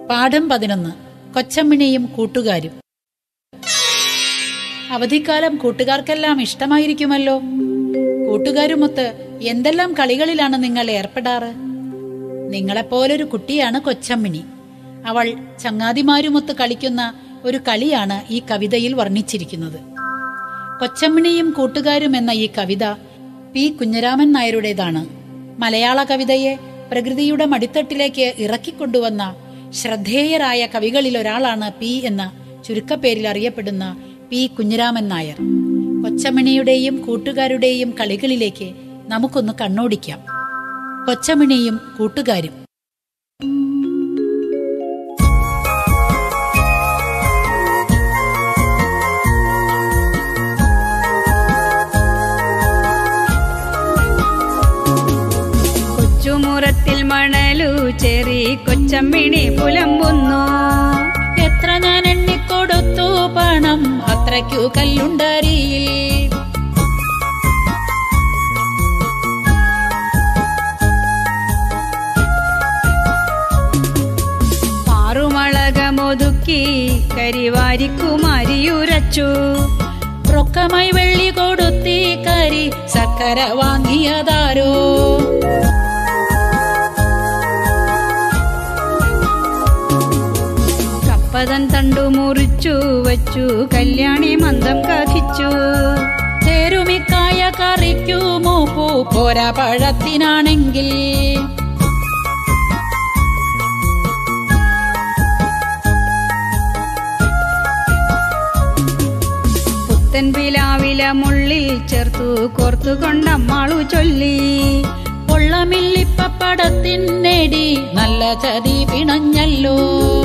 പാഠം പതിനൊന്ന് കൊച്ചമ്മിണിയും കൂട്ടുകാരും അവധിക്കാലം കൂട്ടുകാർക്കെല്ലാം ഇഷ്ടമായിരിക്കുമല്ലോ കൂട്ടുകാരുമൊത്ത് എന്തെല്ലാം കളികളിലാണ് നിങ്ങൾ ഏർപ്പെടാറ് നിങ്ങളെപ്പോലൊരു കുട്ടിയാണ് കൊച്ചമ്മിണി അവൾ ചങ്ങാതിമാരുമൊത്ത് കളിക്കുന്ന ഒരു കളിയാണ് ഈ കവിതയിൽ വർണ്ണിച്ചിരിക്കുന്നത് കൊച്ചമ്മിണിയും കൂട്ടുകാരും എന്ന ഈ കവിത പി കുഞ്ഞരാമൻ നായരുടേതാണ് മലയാള കവിതയെ പ്രകൃതിയുടെ മടിത്തട്ടിലേക്ക് ഇറക്കിക്കൊണ്ടുവന്ന ശ്രദ്ധേയരായ കവികളിൽ ഒരാളാണ് പി എന്ന ചുരുക്കപ്പേരിൽ അറിയപ്പെടുന്ന പി കുഞ്ഞിരാമൻ നായർ കൊച്ചമണിയുടെയും കൂട്ടുകാരുടെയും കളികളിലേക്ക് നമുക്കൊന്ന് കണ്ണോടിക്കാം കൊച്ചമണിയും കൂട്ടുകാരും കൊച്ചുമുറത്തിൽ മണലു ചെറി കൊച്ചമ്മിണി പുലമ്പുന്നു എത്ര ഞാൻ എണ്ണിക്കൊടുത്തു പണം അത്രയ്ക്കു കല്ലുണ്ടരിയിൽ പാറുമളകമൊതുക്കി കരിവാരിക്കുമാരിയുരച്ചു റൊക്കമായി വെള്ളി കൊടുത്തി കരി സക്കര വാങ്ങിയതാരോ കപ്പതൻ തണ്ടു മുറിച്ചു വച്ചു കല്യാണി മന്ദം കഥിച്ചു ചേരുമിക്കായ കറിക്കു മൂപ്പു പോരാ പഴത്തിനാണെങ്കിൽ പുത്തൻ പിലാവില മുള്ളിൽ ചേർത്തു കോർത്തു കൊണ്ടമ്മാളു ചൊല്ലി പൊള്ളമില്ലിപ്പടത്തിനേടി നല്ല ചതി പിണഞ്ഞല്ലോ